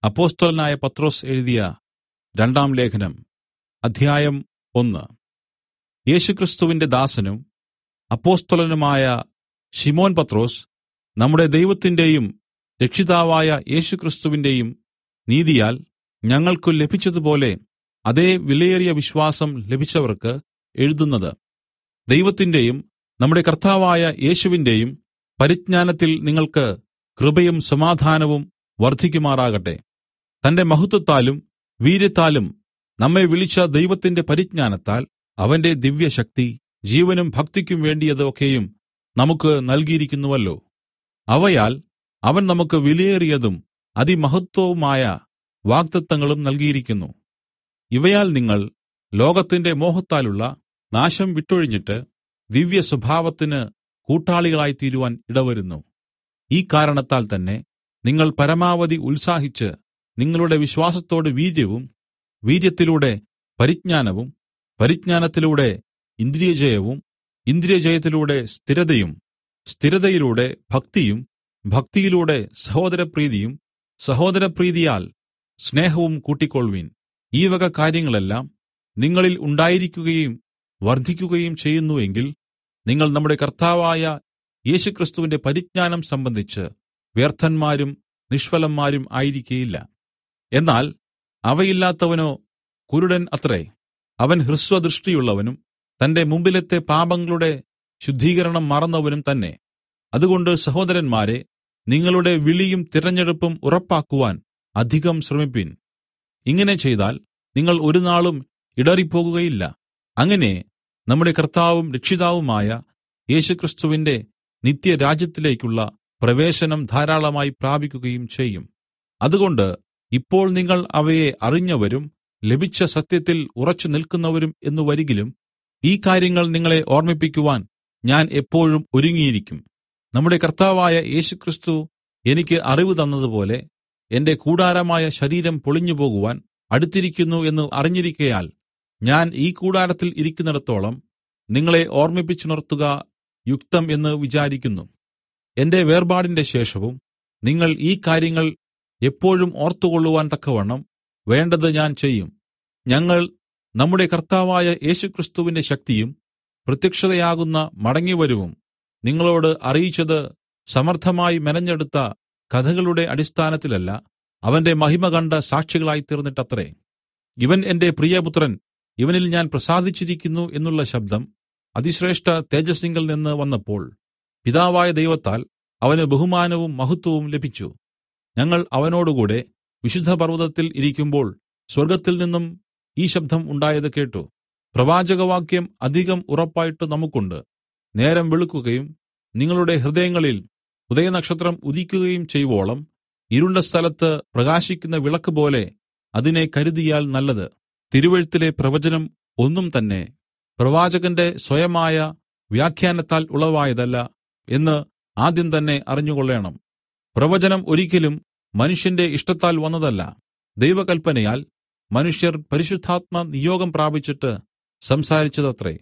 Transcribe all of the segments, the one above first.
അപ്പൊസ്തലനായ പത്രൊസ് എഴുതിയ രണ്ടാം ലേഖനം അധ്യായം ഒന്ന് യേശുക്രിസ്തുവിന്റെ ദാസനും അപ്പൊസ്തലനുമായ ശിമോൻ പത്രൊസ് നമ്മുടെ ദൈവത്തിന്റെയും രക്ഷിതാവായ യേശുക്രിസ്തുവിന്റെയും നീതിയാൽ ഞങ്ങൾക്കു ലഭിച്ചതുപോലെ അതേ വിലയേറിയ വിശ്വാസം ലഭിച്ചവർക്ക് എഴുതുന്നത് ദൈവത്തിന്റെയും നമ്മുടെ കർത്താവായ യേശുവിന്റെയും പരിജ്ഞാനത്തിൽ നിങ്ങൾക്ക് കൃപയും സമാധാനവും വർദ്ധിക്കുമാറാകട്ടെ തന്റെ മഹത്വത്താലും വീര്യത്താലും നമ്മെ വിളിച്ച ദൈവത്തിന്റെ പരിജ്ഞാനത്താൽ അവന്റെ ദിവ്യശക്തി ജീവനും ഭക്തിക്കും വേണ്ടിയത് ഒക്കെയും നമുക്ക് നൽകിയിരിക്കുന്നുവല്ലോ അവയാൽ അവൻ നമുക്ക് വിലയേറിയതും അതിമഹത്വവുമായ വാഗ്ദത്തങ്ങളും നൽകിയിരിക്കുന്നു ഇവയാൽ നിങ്ങൾ ലോകത്തിന്റെ മോഹത്താലുള്ള നാശം വിട്ടൊഴിഞ്ഞിട്ട് ദിവ്യസ്വഭാവത്തിന് കൂട്ടാളികളായിത്തീരുവാൻ ഇടവരുന്നു ഈ കാരണത്താൽ തന്നെ നിങ്ങൾ പരമാവധി ഉത്സാഹിച്ച് നിങ്ങളുടെ വിശ്വാസത്തോട് വീര്യവും വീര്യത്തിലൂടെ പരിജ്ഞാനവും പരിജ്ഞാനത്തിലൂടെ ഇന്ദ്രിയജയവും ഇന്ദ്രിയജയത്തിലൂടെ സ്ഥിരതയും സ്ഥിരതയിലൂടെ ഭക്തിയും ഭക്തിയിലൂടെ സഹോദരപ്രീതിയും സഹോദരപ്രീതിയാൽ സ്നേഹവും കൂട്ടിക്കൊൾവിൻ ഈ വക കാര്യങ്ങളെല്ലാം നിങ്ങളിൽ ഉണ്ടായിരിക്കുകയും വർദ്ധിക്കുകയും ചെയ്യുന്നു എങ്കിൽ നിങ്ങൾ നമ്മുടെ കർത്താവായ യേശുക്രിസ്തുവിന്റെ പരിജ്ഞാനം സംബന്ധിച്ച് വ്യർത്ഥന്മാരും നിഷ്ഫലന്മാരും ആയിരിക്കയില്ല എന്നാൽ അവയില്ലാത്തവനോ കുരുടൻ അത്രേ അവൻ ഹ്രസ്വദൃഷ്ടിയുള്ളവനും തന്റെ മുമ്പിലത്തെ പാപങ്ങളുടെ ശുദ്ധീകരണം മറന്നവനും തന്നെ അതുകൊണ്ട് സഹോദരന്മാരെ നിങ്ങളുടെ വിളിയും തിരഞ്ഞെടുപ്പും ഉറപ്പാക്കുവാൻ അധികം ശ്രമിപ്പിൻ ഇങ്ങനെ ചെയ്താൽ നിങ്ങൾ ഒരുനാളും ഇടറിപ്പോകുകയില്ല അങ്ങനെ നമ്മുടെ കർത്താവും രക്ഷിതാവുമായ യേശുക്രിസ്തുവിന്റെ നിത്യരാജ്യത്തിലേക്കുള്ള പ്രവേശനം ധാരാളമായി പ്രാപിക്കുകയും ചെയ്യും അതുകൊണ്ട് ഇപ്പോൾ നിങ്ങൾ അവയെ അറിഞ്ഞവരും ലഭിച്ച സത്യത്തിൽ ഉറച്ചു നിൽക്കുന്നവരും എന്നു വരികിലും ഈ കാര്യങ്ങൾ നിങ്ങളെ ഓർമ്മിപ്പിക്കുവാൻ ഞാൻ എപ്പോഴും ഒരുങ്ങിയിരിക്കും നമ്മുടെ കർത്താവായ യേശുക്രിസ്തു എനിക്ക് അറിവ് തന്നതുപോലെ എന്റെ കൂടാരമായ ശരീരം പൊളിഞ്ഞുപോകുവാൻ അടുത്തിരിക്കുന്നു എന്ന് അറിഞ്ഞിരിക്കയാൽ ഞാൻ ഈ കൂടാരത്തിൽ ഇരിക്കുന്നിടത്തോളം നിങ്ങളെ ഓർമ്മിപ്പിച്ചുണർത്തുക യുക്തം എന്ന് വിചാരിക്കുന്നു എന്റെ വേർപാടിന്റെ ശേഷവും നിങ്ങൾ ഈ കാര്യങ്ങൾ എപ്പോഴും ഓർത്തുകൊള്ളുവാൻ തക്കവണ്ണം വേണ്ടത് ഞാൻ ചെയ്യും ഞങ്ങൾ നമ്മുടെ കർത്താവായ യേശുക്രിസ്തുവിന്റെ ശക്തിയും പ്രത്യക്ഷതയാകുന്ന മടങ്ങിവരവും നിങ്ങളോട് അറിയിച്ചത് സമർത്ഥമായി മെനഞ്ഞെടുത്ത കഥകളുടെ അടിസ്ഥാനത്തിലല്ല അവന്റെ മഹിമ കണ്ട സാക്ഷികളായി തീർന്നിട്ടത്രേ ഇവൻ എന്റെ പ്രിയപുത്രൻ ഇവനിൽ ഞാൻ പ്രസാദിച്ചിരിക്കുന്നു എന്നുള്ള ശബ്ദം അതിശ്രേഷ്ഠ തേജസ്സിങ്കൽ നിന്ന് വന്നപ്പോൾ പിതാവായ ദൈവത്താൽ അവന് ബഹുമാനവും മഹത്വവും ലഭിച്ചു ഞങ്ങൾ അവനോടുകൂടെ വിശുദ്ധ പർവ്വതത്തിൽ ഇരിക്കുമ്പോൾ സ്വർഗ്ഗത്തിൽ നിന്നും ഈ ശബ്ദം ഉണ്ടായത് കേട്ടു പ്രവാചകവാക്യം അധികം ഉറപ്പായിട്ട് നമുക്കുണ്ട് നേരം വെളുക്കുകയും നിങ്ങളുടെ ഹൃദയങ്ങളിൽ ഉദയനക്ഷത്രം ഉദിക്കുകയും ചെയ്യുവോളം ഇരുണ്ട സ്ഥലത്ത് പ്രകാശിക്കുന്ന വിളക്ക് പോലെ അതിനെ കരുതിയാൽ നല്ലത് തിരുവഴുത്തിലെ പ്രവചനം ഒന്നും തന്നെ പ്രവാചകന്റെ സ്വയമായ വ്യാഖ്യാനത്താൽ ഉളവായതല്ല എന്ന് ആദ്യം തന്നെ അറിഞ്ഞുകൊള്ളേണം പ്രവചനം ഒരിക്കലും മനുഷ്യന്റെ ഇഷ്ടത്താൽ വന്നതല്ല ദൈവകൽപ്പനയാൽ മനുഷ്യർ പരിശുദ്ധാത്മ നിയോഗം പ്രാപിച്ചിട്ട് സംസാരിച്ചതത്രേ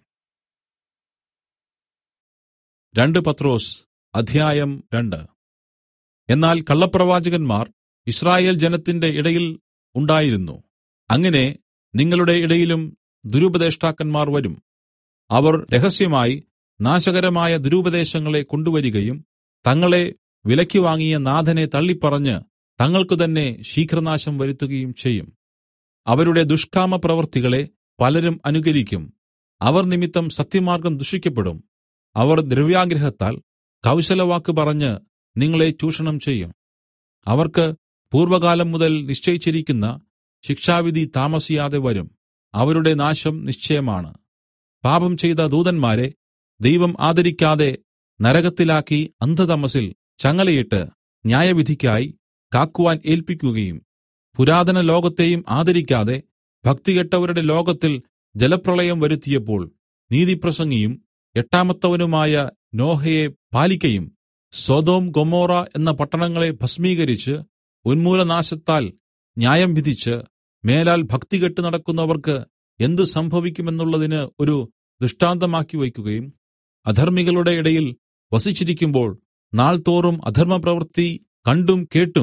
രണ്ട് പത്രോസ് അധ്യായം രണ്ട് എന്നാൽ കള്ളപ്രവാചകന്മാർ ഇസ്രായേൽ ജനത്തിന്റെ ഇടയിൽ ഉണ്ടായിരുന്നു അങ്ങനെ നിങ്ങളുടെ ഇടയിലും ദുരുപദേഷ്ടാക്കന്മാർ വരും അവർ രഹസ്യമായി നാശകരമായ ദുരുപദേശങ്ങളെ കൊണ്ടുവരികയും തങ്ങളെ വിലയ്ക്ക് വാങ്ങിയ നാഥനെ തള്ളിപ്പറഞ്ഞ് തങ്ങൾക്കു തന്നെ ശീഘ്രനാശം വരുത്തുകയും ചെയ്യും അവരുടെ ദുഷ്കാമ പ്രവൃത്തികളെ പലരും അനുകരിക്കും അവർ നിമിത്തം സത്യമാർഗം ദുഷിക്കപ്പെടും അവർ ദ്രവ്യാഗ്രഹത്താൽ കൗശലവാക്ക് പറഞ്ഞ് നിങ്ങളെ ചൂഷണം ചെയ്യും അവർക്ക് പൂർവകാലം മുതൽ നിശ്ചയിച്ചിരിക്കുന്ന ശിക്ഷാവിധി താമസിയാതെ വരും അവരുടെ നാശം നിശ്ചയമാണ് പാപം ചെയ്ത ദൂതന്മാരെ ദൈവം ആദരിക്കാതെ നരകത്തിലാക്കി അന്ധതമസിൽ ചങ്ങലയിട്ട് ന്യായവിധിക്കായി കാക്കുവാൻ ഏൽപ്പിക്കുകയും പുരാതന ലോകത്തെയും ആദരിക്കാതെ ഭക്തികെട്ടവരുടെ ലോകത്തിൽ ജലപ്രളയം വരുത്തിയപ്പോൾ നീതിപ്രസംഗിയും എട്ടാമത്തവനുമായ നോഹയെ പാലിക്കയും സൊദോം ഗൊമോറ എന്ന പട്ടണങ്ങളെ ഭസ്മീകരിച്ച് ഉന്മൂലനാശത്താൽ ന്യായം വിധിച്ച് മേലാൽ ഭക്തികെട്ട് നടക്കുന്നവർക്ക് എന്ത് സംഭവിക്കുമെന്നുള്ളതിന് ഒരു ദൃഷ്ടാന്തമാക്കി വയ്ക്കുകയും അധർമ്മികളുടെ ഇടയിൽ വസിച്ചിരിക്കുമ്പോൾ നാൾതോറും അധർമ്മപ്രവൃത്തി കണ്ടും കേട്ടും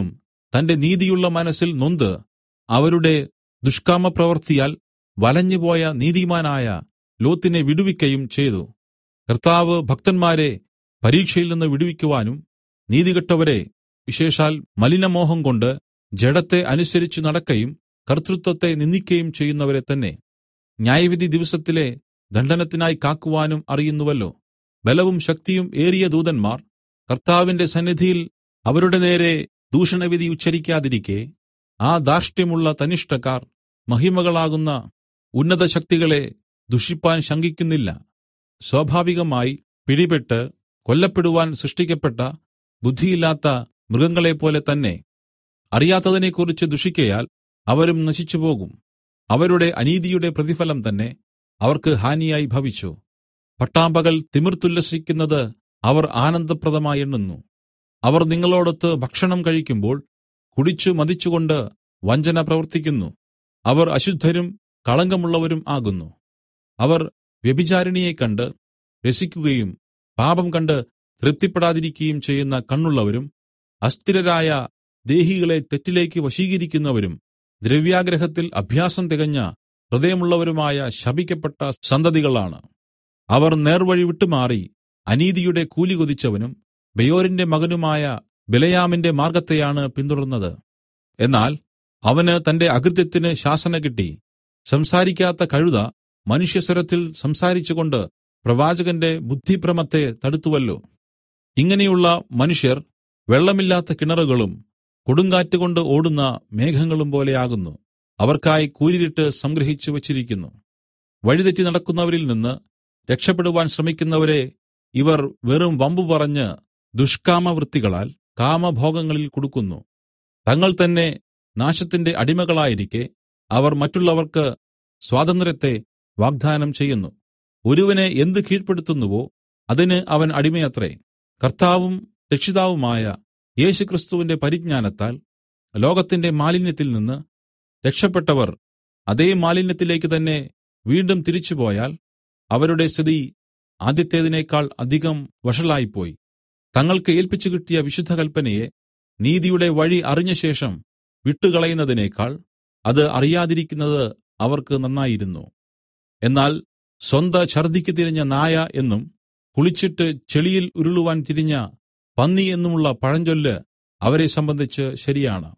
തന്റെ നീതിയുള്ള മനസ്സിൽ നൊന്ത് അവരുടെ ദുഷ്കാമപ്രവൃത്തിയാൽ വലഞ്ഞുപോയ നീതിമാനായ ലോത്തിനെ വിടുവിക്കയും ചെയ്തു കർത്താവ് ഭക്തന്മാരെ പരീക്ഷയിൽ നിന്ന് വിടുവിക്കുവാനും നീതികെട്ടവരെ വിശേഷാൽ മലിനമോഹം കൊണ്ട് ജഡത്തെ അനുസരിച്ച് നടക്കയും കർത്തൃത്വത്തെ നിന്ദിക്കയും ചെയ്യുന്നവരെ തന്നെ ന്യായവിധി ദിവസത്തിലെ ദണ്ഡനത്തിനായി കാക്കുവാനും അറിയുന്നുവല്ലോ ബലവും ശക്തിയും ഏറിയ ദൂതന്മാർ കർത്താവിന്റെ സന്നിധിയിൽ അവരുടെ നേരെ ദൂഷണവിധി ഉച്ചരിക്കാതിരിക്കെ ആ ധാർഷ്ട്യമുള്ള തനിഷ്ഠക്കാർ മഹിമകളാകുന്ന ഉന്നത ശക്തികളെ ദുഷിപ്പാൻ ശങ്കിക്കുന്നില്ല സ്വാഭാവികമായി പിടിപെട്ട് കൊല്ലപ്പെടുവാൻ സൃഷ്ടിക്കപ്പെട്ട ബുദ്ധിയില്ലാത്ത മൃഗങ്ങളെപ്പോലെ തന്നെ അറിയാത്തതിനെക്കുറിച്ച് ദുഷിക്കയാൽ അവരും നശിച്ചുപോകും അവരുടെ അനീതിയുടെ പ്രതിഫലം തന്നെ അവർക്ക് ഹാനിയായി ഭവിച്ചു പട്ടാമ്പകൽ തിമിർത്തുല്ലസിക്കുന്നത് അവർ ആനന്ദപ്രദമായി എണ്ണുന്നു അവർ നിങ്ങളോടൊത്ത് ഭക്ഷണം കഴിക്കുമ്പോൾ കുടിച്ചു മതിച്ചുകൊണ്ട് വഞ്ചന പ്രവർത്തിക്കുന്നു അവർ അശുദ്ധരും കളങ്കമുള്ളവരും ആകുന്നു അവർ വ്യഭിചാരിണിയെ കണ്ട് രസിക്കുകയും പാപം കണ്ട് തൃപ്തിപ്പെടാതിരിക്കുകയും ചെയ്യുന്ന കണ്ണുള്ളവരും അസ്ഥിരരായ ദേഹികളെ തെറ്റിലേക്ക് വശീകരിക്കുന്നവരും ദ്രവ്യാഗ്രഹത്തിൽ അഭ്യാസം തികഞ്ഞ ഹൃദയമുള്ളവരുമായ ശപിക്കപ്പെട്ട സന്തതികളാണ് അവർ നേർവഴി വിട്ടുമാറി അനീതിയുടെ കൂലി കൊതിച്ചവനും ബെയോരിന്റെ മകനുമായ ബിലയാമിന്റെ മാർഗത്തെയാണ് പിന്തുടർന്നത് എന്നാൽ അവന് തന്റെ അകൃത്യത്തിന് ശാസന കിട്ടി സംസാരിക്കാത്ത കഴുത മനുഷ്യസ്വരത്തിൽ സംസാരിച്ചുകൊണ്ട് പ്രവാചകന്റെ ബുദ്ധിഭ്രമത്തെ തടുത്തുവല്ലോ ഇങ്ങനെയുള്ള മനുഷ്യർ വെള്ളമില്ലാത്ത കിണറുകളും കൊടുങ്കാറ്റുകൊണ്ട് ഓടുന്ന മേഘങ്ങളും പോലെയാകുന്നു അവർക്കായി കൂരിരുട്ട് സംഗ്രഹിച്ചു വച്ചിരിക്കുന്നു വഴിതെറ്റി നടക്കുന്നവരിൽ നിന്ന് രക്ഷപ്പെടുവാൻ ശ്രമിക്കുന്നവരെ ഇവർ വെറും വമ്പു പറഞ്ഞ് ദുഷ്കാമവൃത്തികളാൽ കാമഭോഗങ്ങളിൽ കുടുക്കുന്നു തങ്ങൾ തന്നെ നാശത്തിന്റെ അടിമകളായിരിക്കെ അവർ മറ്റുള്ളവർക്ക് സ്വാതന്ത്ര്യത്തെ വാഗ്ദാനം ചെയ്യുന്നു ഒരുവനെ എന്ത് കീഴ്പ്പെടുത്തുന്നുവോ അതിന് അവൻ അടിമയത്രേ കർത്താവും രക്ഷിതാവുമായ യേശുക്രിസ്തുവിന്റെ പരിജ്ഞാനത്താൽ ലോകത്തിന്റെ മാലിന്യത്തിൽ നിന്ന് രക്ഷപ്പെട്ടവർ അതേ മാലിന്യത്തിലേക്ക് തന്നെ വീണ്ടും തിരിച്ചുപോയാൽ അവരുടെ സ്ഥിതി ആദ്യത്തേതിനേക്കാൾ അധികം വഷളായിപ്പോയി തങ്ങൾക്ക് ഏൽപ്പിച്ചു കിട്ടിയ വിശുദ്ധ കൽപ്പനയെ നീതിയുടെ വഴി അറിഞ്ഞ ശേഷം വിട്ടുകളയുന്നതിനേക്കാൾ അത് അറിയാതിരിക്കുന്നത് അവർക്ക് നന്നായിരുന്നു എന്നാൽ സ്വന്ത ഛർദിക്ക് തിരിഞ്ഞ നായ എന്നും കുളിച്ചിട്ട് ചെളിയിൽ ഉരുളുവാൻ തിരിഞ്ഞ പന്നി എന്നുമുള്ള പഴഞ്ചൊല്ല് അവരെ സംബന്ധിച്ച് ശരിയാണ്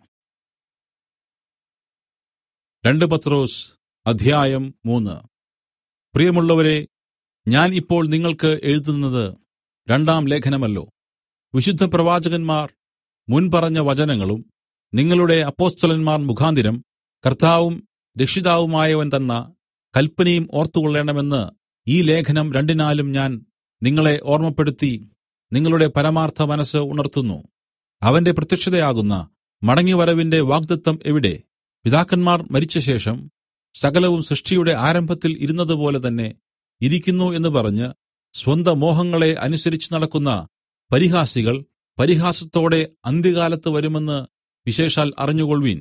രണ്ട് പത്രോസ് അധ്യായം മൂന്ന് പ്രിയമുള്ളവരെ ഞാൻ ഇപ്പോൾ നിങ്ങൾക്ക് എഴുതുന്നത് രണ്ടാം ലേഖനമല്ലോ വിശുദ്ധ പ്രവാചകന്മാർ മുൻപറഞ്ഞ വചനങ്ങളും നിങ്ങളുടെ അപ്പോസ്തലന്മാർ മുഖാന്തിരം കർത്താവും രക്ഷിതാവുമായവൻ തന്ന കൽപ്പനയും ഓർത്തുകൊള്ളേണമെന്ന് ഈ ലേഖനം രണ്ടിനാലും ഞാൻ നിങ്ങളെ ഓർമ്മപ്പെടുത്തി നിങ്ങളുടെ പരമാർത്ഥ മനസ്സ് ഉണർത്തുന്നു അവന്റെ പ്രത്യക്ഷതയാകുന്ന മടങ്ങിവരവിന്റെ വാഗ്ദത്തം എവിടെ പിതാക്കന്മാർ മരിച്ചശേഷം സകലവും സൃഷ്ടിയുടെ ആരംഭത്തിൽ ഇരുന്നതുപോലെ തന്നെ ഇരിക്കുന്നു എന്ന് പറഞ്ഞ് സ്വന്ത മോഹങ്ങളെ അനുസരിച്ച് നടക്കുന്ന പരിഹാസികൾ പരിഹാസത്തോടെ അന്ത്യകാലത്ത് വരുമെന്ന് വിശേഷാൽ അറിഞ്ഞുകൊൾവീൻ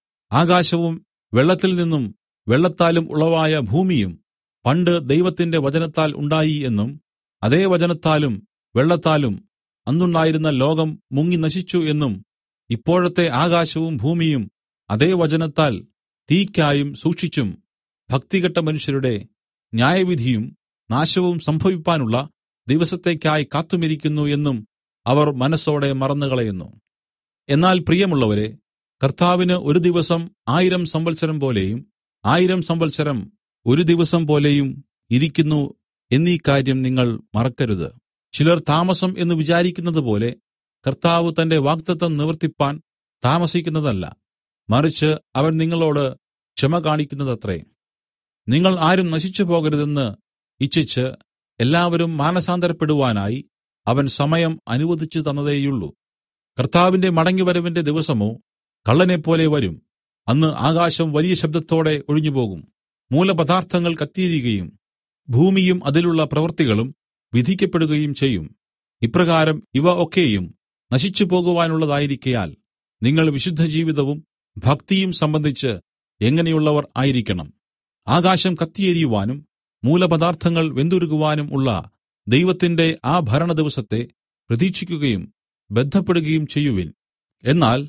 ആകാശവും വെള്ളത്തിൽ നിന്നും വെള്ളത്താലും ഉളവായ ഭൂമിയും പണ്ട് ദൈവത്തിന്റെ വചനത്താൽ ഉണ്ടായി എന്നും അതേ വചനത്താലും വെള്ളത്താലും അന്നുണ്ടായിരുന്ന ലോകം മുങ്ങി നശിച്ചു എന്നും ഇപ്പോഴത്തെ ആകാശവും ഭൂമിയും അതേ വചനത്താൽ തീയ്ക്കായും സൂക്ഷിച്ചും ഭക്തികെട്ട മനുഷ്യരുടെ ന്യായവിധിയും നാശവും സംഭവിപ്പാനുള്ള ദിവസത്തേക്കായി കാത്തുമിരിക്കുന്നു എന്നും അവർ മനസ്സോടെ മറന്നുകളയുന്നു എന്നാൽ പ്രിയമുള്ളവരെ കർത്താവിന് ഒരു ദിവസം ആയിരം സംവത്സരം പോലെയും ആയിരം സംവത്സരം ഒരു ദിവസം പോലെയും ഇരിക്കുന്നു എന്നീ കാര്യം നിങ്ങൾ മറക്കരുത് ചിലർ താമസം എന്ന് വിചാരിക്കുന്നത് പോലെ കർത്താവ് തന്റെ വാഗ്ദത്തം നിവർത്തിപ്പാൻ താമസിക്കുന്നതല്ല മറിച്ച് അവൻ നിങ്ങളോട് ക്ഷമ കാണിക്കുന്നതത്രേ നിങ്ങൾ ആരും നശിച്ചു പോകരുതെന്ന് ഇച്ഛിച്ച് എല്ലാവരും മാനസാന്തരപ്പെടുവാനായി അവൻ സമയം അനുവദിച്ചു തന്നതേയുള്ളൂ കർത്താവിന്റെ മടങ്ങിവരവിന്റെ ദിവസമോ കള്ളനെപ്പോലെ വരും അന്ന് ആകാശം വലിയ ശബ്ദത്തോടെ ഒഴിഞ്ഞുപോകും മൂലപദാർത്ഥങ്ങൾ കത്തിയിരിക്കുകയും ഭൂമിയും അതിലുള്ള പ്രവൃത്തികളും വിധിക്കപ്പെടുകയും ചെയ്യും ഇപ്രകാരം ഇവ ഒക്കെയും നശിച്ചു പോകുവാനുള്ളതായിരിക്കയാൽ നിങ്ങൾ വിശുദ്ധ ജീവിതവും ഭക്തിയും സംബന്ധിച്ച് എങ്ങനെയുള്ളവർ ആയിരിക്കണം ആകാശം കത്തിയെരിയുവാനും മൂലപദാർത്ഥങ്ങൾ വെന്തുരുകുവാനും ഉള്ള ദൈവത്തിന്റെ ആ ഭരണദിവസത്തെ പ്രതീക്ഷിക്കുകയും ബദ്ധപ്പെടുകയും ചെയ്യുവിൻ എന്നാൽ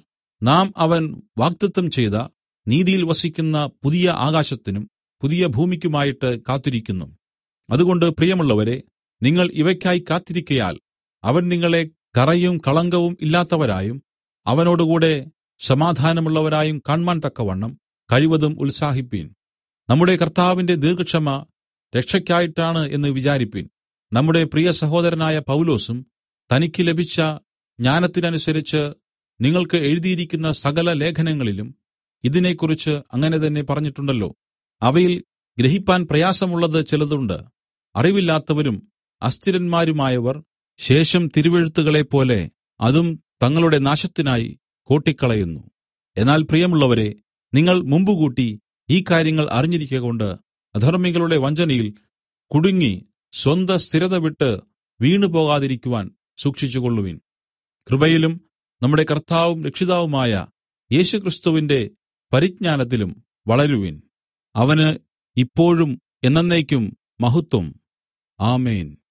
നാം അവൻ വാഗ്ദത്തം ചെയ്ത നീതിയിൽ വസിക്കുന്ന പുതിയ ആകാശത്തിനും പുതിയ ഭൂമിക്കുമായിട്ട് കാത്തിരിക്കുന്നു അതുകൊണ്ട് പ്രിയമുള്ളവരെ നിങ്ങൾ ഇവയ്ക്കായി കാത്തിരിക്കയാൽ അവൻ നിങ്ങളെ കറയും കളങ്കവും ഇല്ലാത്തവരായും അവനോടുകൂടെ സമാധാനമുള്ളവരായും കാണ്മാൻ തക്കവണ്ണം കഴിവതും ഉത്സാഹിപ്പീൻ നമ്മുടെ കർത്താവിന്റെ ദീർഘക്ഷമ രക്ഷയ്ക്കായിട്ടാണ് എന്ന് വിചാരിപ്പിൻ നമ്മുടെ പ്രിയ സഹോദരനായ പൗലോസും തനിക്ക് ലഭിച്ച ജ്ഞാനത്തിനനുസരിച്ച് നിങ്ങൾക്ക് എഴുതിയിരിക്കുന്ന സകല ലേഖനങ്ങളിലും ഇതിനെക്കുറിച്ച് അങ്ങനെ തന്നെ പറഞ്ഞിട്ടുണ്ടല്ലോ അവയിൽ ഗ്രഹിപ്പാൻ പ്രയാസമുള്ളത് ചിലതുണ്ട് അറിവില്ലാത്തവരും അസ്ഥിരന്മാരുമായവർ ശേഷം തിരുവെഴുത്തുകളെപ്പോലെ അതും തങ്ങളുടെ നാശത്തിനായി കോട്ടിക്കളയുന്നു എന്നാൽ പ്രിയമുള്ളവരെ നിങ്ങൾ മുമ്പുകൂട്ടി ഈ കാര്യങ്ങൾ അറിഞ്ഞിരിക്കകൊണ്ട് അധർമ്മികളുടെ വഞ്ചനയിൽ കുടുങ്ങി സ്വന്ത സ്ഥിരത വിട്ട് വീണുപോകാതിരിക്കുവാൻ സൂക്ഷിച്ചുകൊള്ളുവിൻ കൃപയിലും നമ്മുടെ കർത്താവും രക്ഷിതാവുമായ യേശുക്രിസ്തുവിന്റെ പരിജ്ഞാനത്തിലും വളരുവിൻ അവന് ഇപ്പോഴും എന്നേക്കും മഹത്വം ആമേൻ